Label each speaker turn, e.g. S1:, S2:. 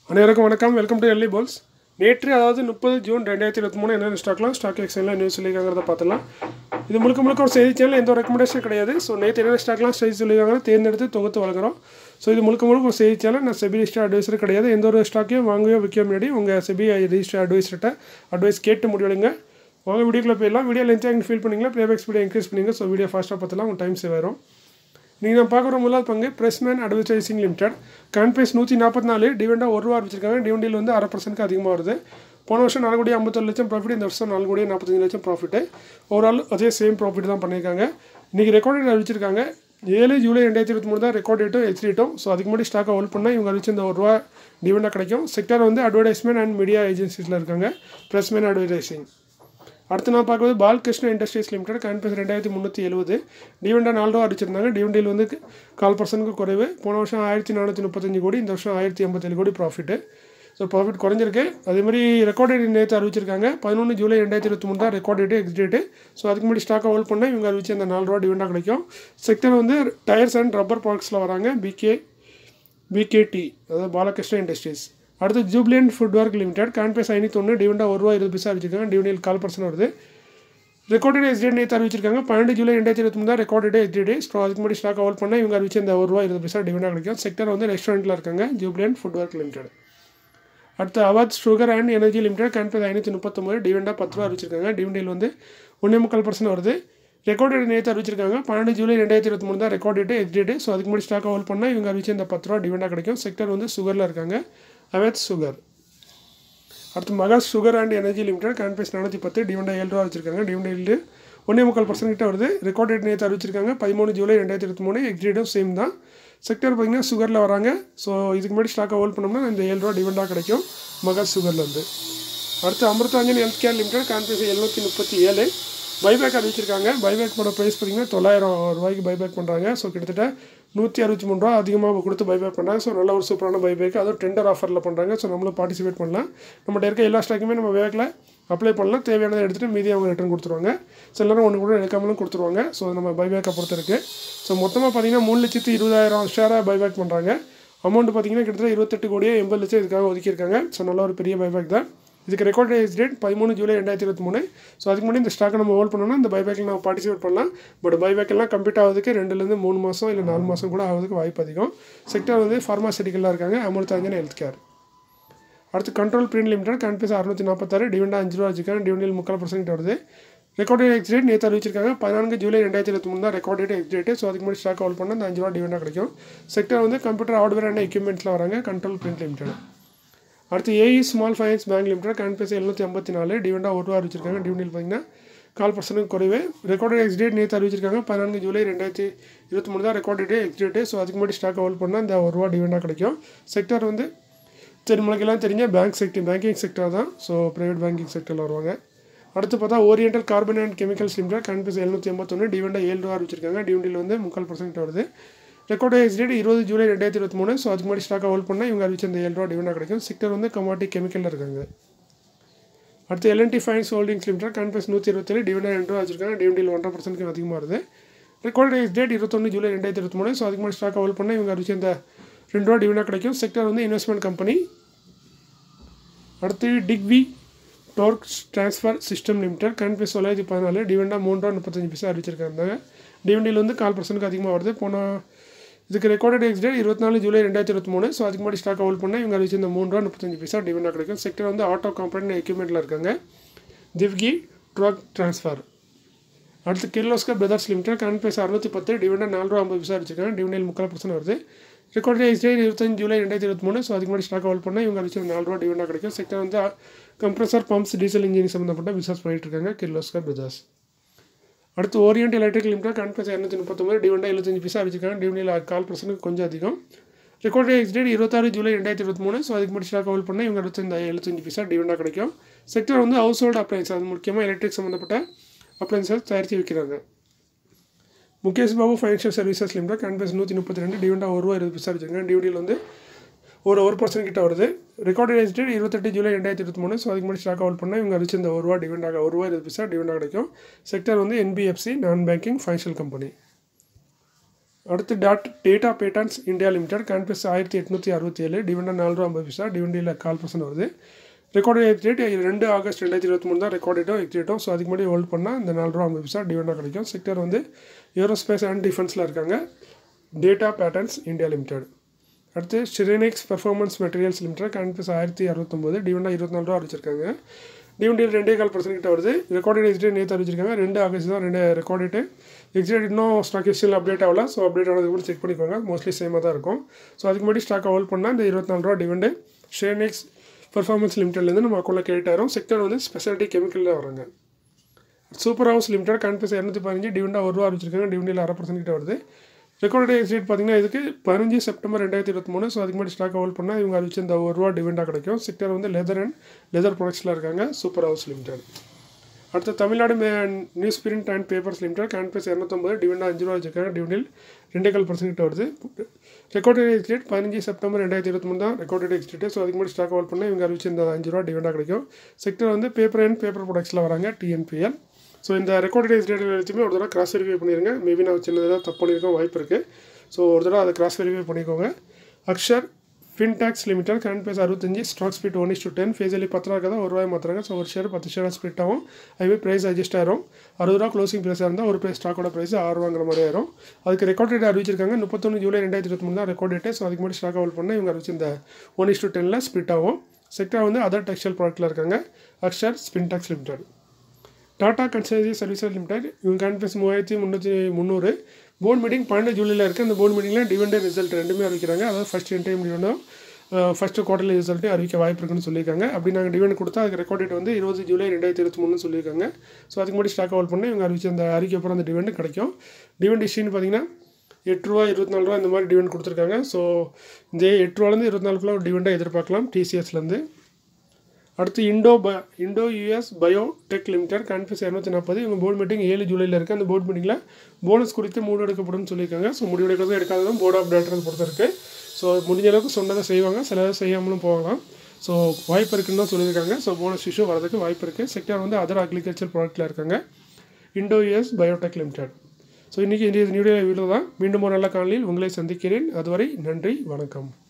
S1: அனைவருக்கும் வணக்கம் welcome to எல்லி balls நேற்று அதாவது முப்பது ஜூன் ரெண்டாயிரத்தி இருபத்தி மூணு என்னென்ன ஸ்டாக்லாம் ஸ்டாக் எக்ஸ்சேஞ்சில் நியூஸ் சொல்லியிருக்காங்கிறத பார்த்துலாம் இது முழுக்க முழுக்க ஒரு செய்தி சேனல் எந்த ஒரு ரெக்கமெண்டேஷன் கிடையாது ஸோ நேற்று என்னென்ன ஸ்டாக்லாம் செய்தி சொல்லியிருக்காங்க தேர்ந்தெடுத்து தொகுத்து வழங்குறோம் ஸோ இது முழுக்க முழுக்க ஒரு செய்தி சேனல் நான் செபி ரிஜிஸ்டர் அட்வைசர் கிடையாது எந்த ஒரு ஸ்டாக்கையும் வாங்கவோ விற்க முன்னாடி உங்கள் செபி ரிஜிஸ்டர் அட்வைசர்கிட்ட அட்வைஸ் கேட்டு முடிவெடுங்க வாங்க வீடியோக்குள்ளே போயிடலாம் வீடியோ லென்த்தாக ஃபீல் பண்ணிங்களா ப்ளேபேக் ஸ்பீடை இன்க்ரீஸ் பண்ணிங்க ஸோ வீடியோ ஃபாஸ்ட்டாக பார்த்தலாம் உங்கள் டைம் சேவ் ஆயிரும் நீங்கள் நான் பார்க்குற முதலாவது பங்கு பிரஸ்மேன் அட்வர்டைசிங் லிமிடெட் கான்பேஸ் நூற்றி நாற்பத்தி நாலு டிவெண்டாக ஒரு ரூபா வச்சிருக்காங்க டிவெண்டியில் வந்து அரை பர்சன்ட்க்கு அதிகமாக வருது போன வருஷம் நாலு கோடி ஐம்பத்தொரு லட்சம் ப்ராஃபிட் இந்த வருஷம் நாலு கோடி நாற்பத்தஞ்சு லட்சம் ப்ராஃபிட்டு ஓவரால் அதே சேம் ப்ராஃபிட் தான் பண்ணியிருக்காங்க இன்றைக்கி ரெக்கார்ட் டேட் அறிவிச்சிருக்காங்க ஏழு ஜூலை ரெண்டாயிரத்தி இருபத்தி மூணு தான் ரெக்கார்ட் டேட்டும் எச் டேட்டும் ஸோ அதுக்கு முன்னாடி ஸ்டாக்கை ஹோல்ட் பண்ணால் இவங்க அறிவிச்ச இந்த ஒரு ரூபா டிவெண்டாக கிடைக்கும் செக்டர் வந்து அட்வர்டைஸ்மெண்ட் அண்ட் மீடியா ஏஜென்சிஸில் இருக்காங்க பிரஸ்மேன் அட்வர்டைசிங் அடுத்து நான் பார்க்குறது பாலகிருஷ்ண இண்டஸ்ட்ரீஸ் லிமிடெட் கான்பேஸ் ரெண்டாயிரத்தி முந்நூற்றி எழுபது டிவெண்டாக நாலு ரூபா அடிச்சிருந்தாங்க டிவெண்டியில் வந்து கால் பர்சன்ட்க்கு குறைவு போன வருஷம் ஆயிரத்தி நானூற்றி முப்பத்தஞ்சு கோடி இந்த வருஷம் ஆயிரத்தி ஐம்பத்தேழு கோடி ப்ராஃபிட்டு ஸோ ப்ராஃபிட் குறைஞ்சிருக்கு அதே மாதிரி ரெக்கார்ட் டேட் நேற்று அறிவிச்சிருக்காங்க பதினொன்று ஜூலை ரெண்டாயிரத்தி இருபத்தி மூணு தான் record date ex date so அதுக்கு முன்னாடி ஸ்டாக்கை ஹோல்ட் பண்ணால் இவங்க அறிவிச்சு அந்த நாலு ரூபா டிவெண்டாக கிடைக்கும் செக்டர் வந்து டயர்ஸ் அண்ட் ரப்பர் ப்ராடக்ட்ஸில் வராங்க பிகே பிகேடி அதாவது பாலகிருஷ்ண இண்டஸ்ட்ரீஸ் அடுத்து ஜூப்ளியன் ஃபுட் ஒர்க் லிமிடெட் கான்பேஸ் ஐநூற்றி ஒன்று டிவெண்டாக ஒரு ரூபா இருபது பைசா அறிவிச்சிருக்காங்க டிவெண்டியில் கால் பர்சன்ட் வருது ரெக்கார்டட் எஸ்டேட் நேற்று அறிவிச்சிருக்காங்க பன்னெண்டு ஜூலை ரெண்டாயிரத்தி இருபத்தி மூணு தான் ரெக்கார்டட் எஸ்டேட் ஸோ அதுக்கு முன்னாடி ஸ்டாக் ஹோல்ட் பண்ணால் இவங்க அறிவிச்ச இந்த ஒரு ரூபா இருபது பைசா டிவெண்டாக கிடைக்கும் செக்டர் வந்து ரெஸ்டாரண்ட்டில் இருக்காங்க ஜூப்ளியன் ஃபுட் ஒர்க் லிமிடெட் அடுத்து Avadh sugar and energy limited கான்பேஸ் ஐநூற்றி முப்பத்தொம்பது டிவெண்டாக பத்து ரூபா அறிவிச்சிருக்காங்க டிவெண்டியில் வந்து ஒன்றே முக்கால் பர்சன்ட் வருது ரெக்கார்ட் டேட் நேற்று அறிவிச்சிருக்காங்க பன்னெண்டு ஜூலை ரெண்டாயிரத்தி இருபத்தி மூணு தான் record date ex date so அதுக்கு முன்னாடி ஸ்டாக் ஹோல்ட் பண்ணால் இவங்க அறிவிச்ச இந்த பத்து ரூபா டிவெண்டாக கிடைக்கும் செக்டர் வந்து சுகரில் இருக்காங்க அவேத் சுகர் அடுத்து Maha sugar and energy limited கான்பேஸ் நானூற்றி பத்து டிவெண்டாக ஏழு ரூபா வச்சிருக்காங்க டிவெண்டில் ஒன்றே முக்கால் பர்சன்ட் கிட்ட வருது ரெக்கார்ட் டேட் நேற்று அறிவிச்சிருக்காங்க பதிமூணு ஜூலை ரெண்டாயிரத்தி இருபத்தி மூணு எக்ஸ் டேட்டும் சேம் தான் செக்டர் பார்த்திங்கன்னா சுகரில் வராங்க ஸோ இதுக்கு முன்னாடி ஸ்டாக்கை ஹோல்ட் பண்ணோம்னா இந்த ஏழு ரூபா டிவெண்டாக கிடைக்கும் மகா சுகர்லேருந்து அடுத்து அமிர்தாஞ்சன் ஹெல்த் கேர் லிமிடெட் கான்பேஸ் எழுநூற்றி முப்பத்தி ஏழு பைபேக் அறிவிச்சிருக்காங்க பைபேக் பண்ண ப்ரைஸ் பார்த்திங்கன்னா தொள்ளாயிரம் ரூபாய்க்கு பைபேக் பண்ணுறாங்க ஸோ கிட்டத்தட்ட நூற்றி அறுபத்தி மூணு ரூபா அதிகமாக கொடுத்து பைபேக் பண்ணுறாங்க ஸோ நல்ல ஒரு சூப்பரான பைபேக் அதுவும் டெண்டர் ஆஃபரில் பண்ணுறாங்க ஸோ நம்மளும் பார்ட்டிசிபேட் பண்ணலாம் நம்மகிட்ட இருக்க எல்லா ஸ்டாக்குமே நம்ம பேக்கில் அப்ளை பண்ணலாம் தேவையானதை எடுத்துகிட்டு மீதி அவங்க ரிட்டர்ன் கொடுத்துருவாங்க சில நேரம் ஒன்று கூட எடுக்காமலும் கொடுத்துருவாங்க ஸோ நம்ம பைபேக்கை பொறுத்த இருக்குது ஸோ மொத்தமாக பார்த்தீங்கன்னா மூணு லட்சத்து இருபதாயிரம் ஷேராக பைபேக் பண்ணுறாங்க அமௌண்ட் பார்த்தீங்கன்னா கிட்டத்தட்ட இருபத்தெட்டு கோடியே எண்பது லட்சம் இதுக்காக ஒதுக்கியிருக்காங்க ஸோ நல்ல ஒரு பெரிய பைபேக் தான் இதுக்கு ரெக்கார்ட் டேஸ் டேட் பதிமூணு ஜூலை ரெண்டாயிரத்தி இருபத்தி மூணு ஸோ அதுக்கு முன்னாடி இந்த ஸ்டாக்கை நம்ம ஹோல்ட் பண்ணோம்னா இந்த பைபேக்கில் நம்ம பார்ட்டிசிபேட் பண்ணலாம் பட் பைபேக் எல்லாம் கம்ப்ளீட் ஆகிறதுக்கு ரெண்டுலேருந்து மூணு மாதம் இல்லை நாலு மாதம் கூட ஆகிறதுக்கு வாய்ப்பு அதிகம் செக்டர் வந்து ஃபார்மாசிட்டிக்கலாக இருக்காங்க அமிர்தாஞ்சன் ஹெல்த் கேர் அடுத்து கண்ட்ரோல் பிரிண்ட் லிமிடெட் கன்பீஸ் அறுநூற்றி நாற்பத்தாறு டிவெண்டா அஞ்சு ரூபா வச்சிருக்காங்க டிவெண்டில் முக்கால் பர்சன்ட் வருது ரெக்கார்ட் டேட் எக்ஸ் டேட் நேற்று அறிவிச்சிருக்காங்க பதினான்கு ஜூலை ரெண்டாயிரத்தி இருபத்தி மூணு தான் record date ex date so அதுக்கு முன்னாடி ஸ்டாக் ஹோல்ட் பண்ணால் அந்த அஞ்சு ரூபா டிவெண்டாக கிடைக்கும் செக்டர் வந்து கம்ப்யூட்டர் ஹார்ட்வேர் அண்ட் எக்யூப்மெண்ட்ஸில் வராங்க கண்ட்ரோல் பிரிண்ட் லிமிடெட் அடுத்து A E small finance bank limited கான்பேஸ் எழுநூற்றி ஐம்பத்தி நாலு டிவெண்டாக ஒரு ரூபா அறிவிச்சிருக்காங்க டிவெண்டில் பார்த்தீங்கன்னா கால் பர்சன்ட் குறைவு ரெக்கார்டட் எக்ஸ் டேட் நேற்று அறிவிச்சிருக்காங்க பதினான்கு ஜூலை ரெண்டாயிரத்தி இருபத்தி மூணு தான் record date ex date so அதுக்கு முன்னாடி ஸ்டாக் ஹோல்ட் பண்ணால் இந்த ஒரு ரூபா டிவெண்டாக கிடைக்கும் செக்டர் வந்து சரி நம்மளுக்கெல்லாம் தெரிஞ்ச பேங்க் செக்டர் பேங்கிங் செக்டர் தான் ஸோ ப்ரைவேட் பேங்கிங் செக்டரில் வருவாங்க அடுத்து பார்த்தா Oriental carbon and chemicals limited கான்பேஸ் எழுநூற்றி எண்பத்தொன்று டிவெண்டாக ஏழு ரூபா அறிவிச்சிருக்காங்க டிவெண்டில் வந்து முக்கால் பர்சன்ட் வருது ரெக்கார்ட் எக்ஸ் டேட் இருபது ஜூலை ரெண்டாயிரத்தி இருபத்தி மூணு ஸோ அதுக்கு முன்னாடி ஸ்டாக்கை ஹோல்ட் பண்ணால் இவங்க அறிவிச்ச இந்த ஏழு ரூபா டிவெண்டாக கிடைக்கும் செக்டர் வந்து கமாட்டி கெமிக்கலில் இருக்காங்க அடுத்து எல்என்டி ஃபைன்ஸ் ஹோல்டிங்ஸ் லிமிடெட் கான்பேஸ் நூற்றி இருபத்தேழு டிவெண்டாக ரெண்டு ரூபா வச்சிருக்காங்க டிவெண்டில் ஒன்றரை பர்சன்ட்க்கு அதிகமாக வருது ரெக்கார்ட் எக்ஸ் டேட் இருபத்தொன்று ஜூலை ரெண்டாயிரத்தி இருபத்தி மூணு ஸோ அதுக்கு முன்னாடி ஸ்டாக்கை ஹோல்ட் பண்ணால் இவங்க அறிவிச்ச இந்த ரெண்டு ரூபா டிவெண்டாக கிடைக்கும் செக்டர் வந்து இன்வெஸ்ட்மெண்ட் கம்பெனி அடுத்து டிக்வி டோர்க் ட்ரான்ஸ்ஃபர் சிஸ்டம் லிமிடெட் கான்பேஸ் தொள்ளாயிரத்தி பதினாலு டிவெண்டாக மூணு ரூபா முப்பத்தஞ்சு பைசா அறிவிச்சிருக்காங்க டிவெண்டியில் வந்து கால் பர்சன்ட்க்கு அதிகமாக வருது போன இதுக்கு ரெக்கார்டட் எக்ஸ் டேட் இருபத்தி நாலு ஜூலை ரெண்டாயிரத்தி இருபத்தி மூணு ஸோ அதுக்கு முன்னாடி ஸ்டாக் ஹோல்ட் பண்ணால் இவங்க அறிவிச்சு இந்த மூணு ரூபா முப்பத்தஞ்சு பைசா டிவெண்டாக கிடைக்கும் செக்டர் வந்து ஆட்டோ காம்பனண்ட் எக்யூப்மெண்ட்டில் இருக்காங்க திவ்கி ட்ரக் ட்ரான்ஸ்ஃபர் அடுத்து கிர்லோஸ்கர் பிரதர்ஸ் லிமிடெட் கான்பேஸ் அறுநூற்றி பத்து டிவெண்டாக நாலு ரூபா ஐம்பது பைசா வச்சிருக்காங்க டிவெண்டில் முக்கால் பர்சன்ட் வருது ரெக்கார்ட் எக்ஸ் டேட் இருபத்தஞ்சு ஜூலை ரெண்டாயிரத்தி இருபத்தி மூணு ஸோ அதுக்கு முன்னாடி ஸ்டாக் ஹோல்ட் பண்ணால் இவங்க அறிவிச்சு நாலு ரூபா டிவெண்டாக கிடைக்கும் செக்டர் வந்து கம்ப்ரஸர் பம்ப்ஸ் டீசல் இன்ஜின் சம்மந்தப்பட்ட பிஸ்னஸ் பண்ணிட்டு இருக்காங்க கிர்லோஸ்கர் பிரதர்ஸ் அடுத்து ஓரியன்ட் எலக்ட்ரிக் லிமிடெட் கான்பேஸ் இரநூத்தி முப்பத்தொம்பது டிவெண்டா எழுபத்தஞ்சு பைசா வச்சிருக்காங்க டிவெண்டியில் கால் பர்சன்ட் கொஞ்சம் அதிகம் ரெக்கார்ட் எக்ஸ் டேட் இருபத்தாறு ஜூலை ரெண்டாயிரத்தி இருபத்தி மூணு ஸோ அதுக்கு முன்னாடி ஸ்டாக் ஹோல்ட் பண்ணால் இவங்க இருபத்தஞ்சு எழுபத்தஞ்சு பைசா டிவெண்டாக கிடைக்கும் செக்டர் வந்து ஹவுஸ் ஹோல்டு அப்ளைன்ஸ் அது முக்கியமாக எலக்ட்ரிக் சம்மந்தப்பட்ட அப்ளைன்ஸஸ் தயாரித்து விற்கிறாங்க Mukesh Babu financial services limited கான்பேஸ் நூற்றி முப்பத்தி ரெண்டு டிவெண்டா ஒரு ரூபா இருபது பைசா வச்சிருக்காங்க டிவெண்டியில் வந்து ஒரு ஒரு பர்சன்ட் கிட்ட வருது ரெக்கார்ட் டேட் டேட் இருபத்தெட்டு ஜூலை ரெண்டாயிரத்தி இருபத்தி மூணு ஸோ அதுக்கு முன்னாடி ஸ்டாக் ஹோல்ட் பண்ணால் இவங்க அடிச்சு இந்த ஒரு ரூபா டிவெண்டாக ஒரு ரூபா இருபது பைசா டிவெண்டாக கிடைக்கும் செக்டர் வந்து N B F C non banking financial company அடுத்து dot data patterns India limited கேன்பஸ் ஆயிரத்தி எட்நூற்றி அறுபத்தி ஏழு டிவிண்டா நாலு ரூபா ஐம்பது பைசா டிவிண்டியில் கால் பர்சன்ட் வருது ரெக்கார்டு எக்ஸ்டேட் ரெண்டு ஆகஸ்ட் ரெண்டாயிரத்தி இருபத்தி மூணு தான் ரெக்கார்ட் டேட்டோ எக்ஸ்டேட்டோ ஸோ அதுக்கு முன்னாடி ஹோல்ட் பண்ணால் இந்த நாலு ரூபா ஐம்பது பைசா டிவிண்டா கிடைக்கும் செக்டர் வந்து ஏரோஸ்பேஸ் அண்ட் டிஃபென்ஸில் இருக்காங்க டேட்டா பேட்டர்ன்ஸ் இந்தியா லிமிடெட் அடுத்து ஸ்டிரெனிக்ஸ் பெர்ஃபார்மன்ஸ் மெட்டீரியல்ஸ் லிமிடெட் கேன்பஸ் ஆயிரத்தி அறுபத்தொம்போது டிவிண்டா இருபத்தி நாலு ரூபா அறிவிச்சிருக்காங்க டிவிண்டியில் ரெண்டே கால் பர்சன்ட் கிட்ட வருது ரெக்கார்டட் எக்ஸ்டேட் நேற்று அறிவிச்சிருக்காங்க ரெண்டு ஆகஸ்ட் தான் ரெண்டு ரெக்கார்டேட்டு எக்ஸ்டேட் இன்னும் ஸ்டாக் எக்ஸ்சேஞ்சில் அப்டேட் ஆகல ஸோ அப்டேட் ஆனது கூட செக் பண்ணிக்கோங்க மோஸ்ட்லி சேமாக தான் இருக்கும் ஸோ அதுக்கு முன்னாடி ஸ்டாக் ஹோல்ட் பண்ணால் இந்த இருபத்தி நாலு ரூபா டிவெண்டு ஷேனெக்ஸ் பர்ஃபார்மன்ஸ் லிமிட்டட்லேருந்து நம்ம அக்கௌண்ட்டில் கிரெடிட் ஆயிரும் செக்டர் வந்து ஸ்பெஷாலிட்டி கெமிக்கலில் வராங்க சூப்பர் ஹவுஸ் லிமிடெட் கான்பஸ் இரநூத்தி பதினஞ்சு டிவெண்டா ஒரு ரூபா அறிவிச்சிருக்காங்க டிவெண்டியில் அரை பர்சன்ட் கிட்ட வருது ரெக்கார்டட் எக்ஸ்டேட் பார்த்தீங்கன்னா இதுக்கு பதினஞ்சு செப்டம்பர் ரெண்டாயிரத்தி இருபத்தி மூணு ஸோ அதுக்கு முன்னாடி ஸ்டாக் ஹோல்ட் பண்ணால் இவங்க அறிவிச்சு இந்த ஒரு ரூபா டிவெண்டாக கிடைக்கும் செக்டர் வந்து லெதர் அண்ட் லெதர் ப்ராடக்ட்ஸில் இருக்காங்க சூப்பர் ஹவுஸ் லிமிடெட் அடுத்து தமிழ்நாடு மே news print and papers limited கேன்பஸ் இரநூத்தொம்பது டிவெண்டா அஞ்சு ரூபா வச்சிருக்காங்க டிவெண்டில் ரெண்டே கால் பர்சன்ட் கிட்ட வருது ரெக்கார்டட் எக்ஸ்டேட் பதினஞ்சு செப்டம்பர் ரெண்டாயிரத்தி இருபத்தி மூணு தான் ரெக்கார்டட் எக்ஸ்டேட் ஸோ அதுக்கு முன்னாடி ஸ்டாக் ஹோல்ட் பண்ணால் இவங்க அறிவிச்சு இந்த அஞ்சு ரூபா டிவெண்டாக கிடைக்கும் செக்டர் வந்து பேப்பர் அண்ட் பேப்பர் ப்ராடக்ட்ஸில் வராங்க டிஎன்பிஎல் ஸோ இந்த ரெக்கார்டட் எக்ஸ்டேட் எல்லாத்தையுமே ஒரு தடவை கிராஸ் வெரிஃபை பண்ணிடுங்க மேபி நான் சின்னதாக தப்பு பண்ணியிருக்கோம் வாய்ப்பு இருக்குது ஸோ ஒரு தடவை அதை கிராஸ் வெரிஃபை பண்ணிக்கோங்க Akshar Spintex limited current face அறுபத்தஞ்சு stock split one is to ten face value பத்து ரூபா தான் ஒரு ரூபாய் மாற்றுறாங்க ஸோ ஒரு ஷேர் பத்து ஷேராக ஸ்பிட் ஆகும் அதுவே ப்ரைஸ் அட்ஜஸ்ட் ஆயிரும் அறுபது ரூபா க்ளோசிங் ப்ரைஸாக இருந்தால் ஒரு ப்ரைஸ் ஸ்டாக்கோட ப்ரைஸ் ஆறு ரூபாங்கிற மாதிரி ஆயிரும் அதுக்கு ரெக்கார்ட் டேட் அறிவிச்சிருக்காங்க முப்பத்தொன்று ஜூலை ரெண்டாயிரத்தி இருபத்தி மூணு தான் ரெக்கார்ட் டேட்டு ஸோ அதுக்கு முன்னாடி ஸ்டாக் ஹோல்ட் பண்ணால் இவங்க அறிவிச்சு இந்த ஒன் இஸ் டு டெனில் ஸ்பிட் ஆகும் செக்டர் வந்து அதர் டெக்ஸ்டைல் ப்ராடக்ட்டில் இருக்காங்க Akshar Spintex limited Tata consultancy services limited இவங்க கேன்பஸ் மூவாயிரத்தி முந்நூற்றி முந்நூறு போர்ட் மீட்டிங் பன்னெண்டு ஜூலையில் இருக்குது அந்த போர்ட் மீட்டிங்கில் டிவெண்டர் ரிசல்ட் ரெண்டுமே அறிவிக்கிறாங்க அதாவது ஃபஸ்ட் இன் டைம் டிவெண்டும் ஃபஸ்ட்டு குவார்டர்லி ரிசல்ட்டு அறிவிக்க வாய்ப்பு இருக்குன்னு சொல்லியிருக்காங்க அப்படி நாங்கள் டிவெண்ட் கொடுத்தா அதுக்கு ரெக்கார்ட் டேட் வந்து இருபது ஜூலை ரெண்டாயிரத்தி இருபத்தி மூணுன்னு சொல்லியிருக்காங்க ஸோ அதுக்கு முன்னாடி ஸ்டாக் ஹோல்ட் பண்ணி இவங்க அறிவிச்ச அந்த அறிக்கை அப்புறம் அந்த டிவெண்ட் கிடைக்கும் டிவெண்ட் இஷ்யூன்னு பார்த்தீங்கன்னா எட்டு ரூபா இருபத்தி நாலு ரூபா இந்த மாதிரி டிவெண்ட் கொடுத்துருக்காங்க ஸோ இந்த எட்டு ரூபாலேருந்து இருபத்தி நாலுக்குள்ள ஒரு டிவெண்ட்டாக எதிர்பார்க்கலாம் டிசிஎஸ்லேருந்து அடுத்து இண்டோ ப Indo US biotech limited conference இரநூத்தி நாற்பது இவங்க போர்டு மீட்டிங் ஏழு ஜூலையில் இருக்குது அந்த போர்டு மீட்டிங்கில் போனஸ் குறித்து மூடு எடுக்கப்படும் சொல்லியிருக்காங்க ஸோ முடிவு எடுக்கிறதும் எடுக்காததும் போர்ட் ஆஃப் டேரக்டர் பொறுத்த இருக்கு ஸோ முடிஞ்ச அளவுக்கு சொன்னதை செய்வாங்க சிலதை செய்யாமலும் போகலாம் ஸோ வாய்ப்பு இருக்குன்னு தான் சொல்லியிருக்காங்க ஸோ போனஸ் இஷ்யூ வரதுக்கு வாய்ப்பு இருக்குது செக்டர் வந்து அதர் அக்ரிகல்ச்சர் ப்ராடக்ட்டில் இருக்காங்க Indo US biotech limited so இன்றைக்கி இன்றைய நியூடியோ வீடியோ தான் மீண்டும் ஒரு நல்ல காலையில் உங்களை சந்திக்கிறேன் அதுவரை நன்றி வணக்கம்